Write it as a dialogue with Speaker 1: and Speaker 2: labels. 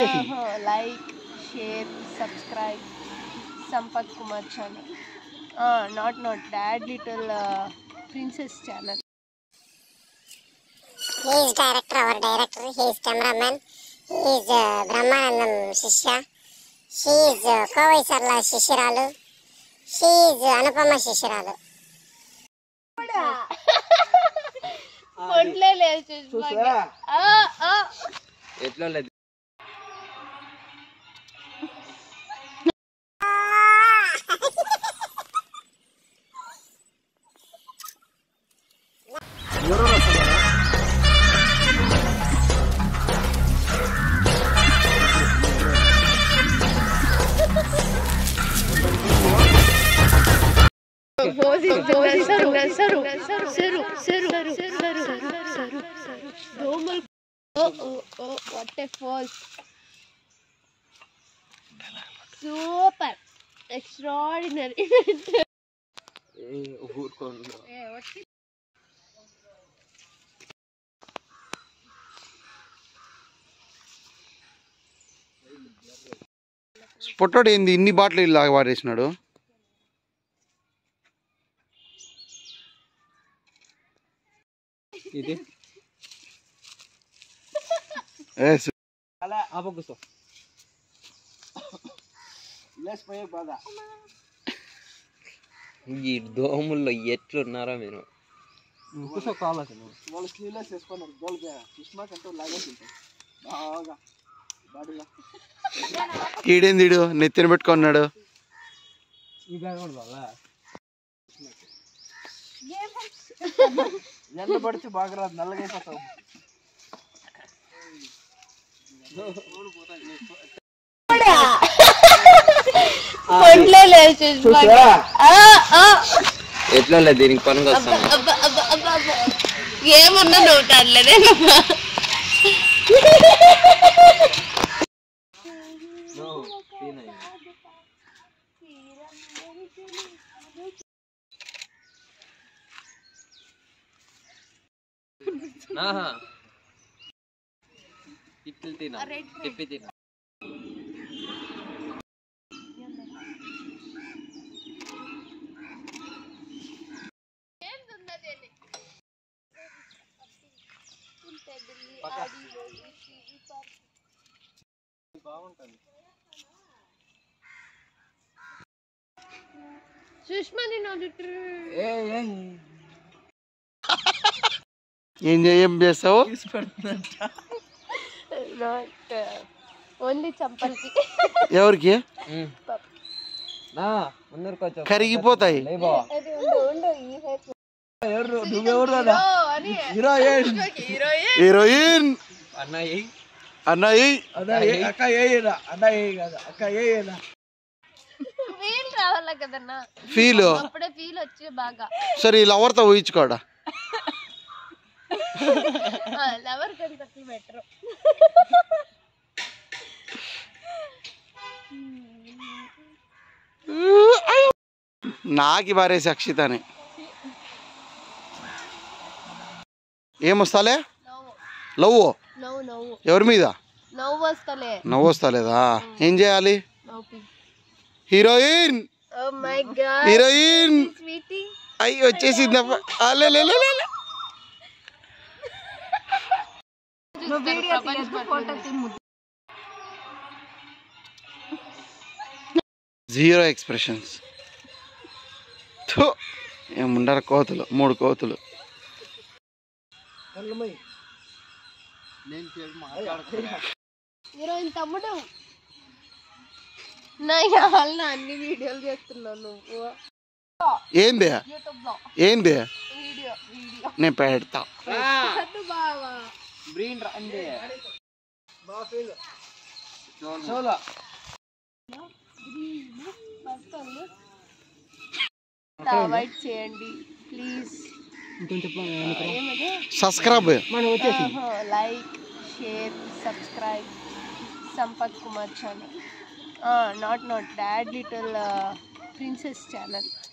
Speaker 1: Like share subscribe Sampath Kumar channel not not dad little princess channel
Speaker 2: He is director, our director. He is cameraman. He is uh, Brahmanandam Shishya. She is uh, Kovai Sarla Shishiralu. She is uh, Anupama Shishiralu.
Speaker 1: ఒంట్లే లేదు
Speaker 3: ఎట్లా లేదు
Speaker 1: super extraordinary
Speaker 3: ఊరుకోండి
Speaker 4: పొట్టోడు ఏంది ఇన్ని bottle ఇలాగ వాడేసినాడు
Speaker 3: ఇది
Speaker 4: ఏ సు-
Speaker 3: ఆప కూర్చో ఈ దోముల్లో ఎట్లున్నారా మీరు కూర్చో కావాల్సిన
Speaker 5: వాళ్ళు స్లీవ్లెస్ వేసుకున్నారు గోల్ సుష్మా కంటే లాగేసి ఉంటాయి బాగా బాడీలో
Speaker 4: ఈడేంది ఈడు నెత్తిన పెట్టుకున్నాడు
Speaker 3: ఈ బ్యాగ్ కూడా బాగా
Speaker 5: ఎండ పడితే బాగా రాదు నల్లగా అయిపోతావు
Speaker 1: ఒంట్లే లేదు
Speaker 3: ఎట్లా లేదు దీనికి పనికి వస్తాను
Speaker 1: ఏమన్నా నువ్వు తనలేదే
Speaker 3: ఆహా ఇట్లు తినా తిప్పి తినా
Speaker 1: సుష్మా తినదు
Speaker 4: ఏం చే- ఏం చేస్తావు
Speaker 1: ఓన్లీ చంపల్కి
Speaker 4: ఎవరికి
Speaker 3: నా ముందరికి వచ్చా
Speaker 4: కరిగిపోతాయి
Speaker 5: ఎవరు నువ్వెవరు రాదా హీరోయిన్
Speaker 4: హీరోయిన్
Speaker 3: అన్నయ్య
Speaker 4: అన్నయ్య
Speaker 5: అదా ఏ- అక్క ఏనా అన్న ఏ కాదు అక్క ఏనా
Speaker 1: ఫీల్ రావాల కదన్నా
Speaker 4: ఫీల్
Speaker 1: అప్పుడే ఫీల్ వచ్చి బాగా
Speaker 4: సరే ఈ లవర్తో ఊహించుకోడా
Speaker 1: లవర్ కంటే తక్కువ బెటర్
Speaker 4: నాకి బారేసి అక్షితని ఏమొస్తాలే
Speaker 1: నవ్వు
Speaker 4: లవ్
Speaker 1: నవ్వు నవ్వు
Speaker 4: ఎవరి మీద
Speaker 1: నవ్వు వస్తలే
Speaker 4: నవ్వు వస్తలేదా ఏం చేయాలి
Speaker 1: నవ్వు
Speaker 4: heroine
Speaker 1: oh my God
Speaker 4: heroine
Speaker 1: Sweety
Speaker 4: అయ్యి వచ్చేసింది జీరో ఎక్స్ప్రెషన్స్ ఏముండారు కోతులు మూడు కోతులు
Speaker 1: హీరోయిన్ తమ్ముడు నా వాళ్ళ అన్ని వీడియోలు చేస్తున్నావు నువ్వు
Speaker 4: ఏంది
Speaker 1: యూట్యూబ్ లో
Speaker 4: ఏంది
Speaker 1: వీడియో వీడియో
Speaker 4: నేను పెడతా
Speaker 1: అటు బావా
Speaker 3: బ్రీన్ రండి
Speaker 5: చోలా
Speaker 1: అవాయిడ్ చేయండి please
Speaker 4: subscribe
Speaker 1: like share subscribe Sampath Kumar channel not not dad little princess channel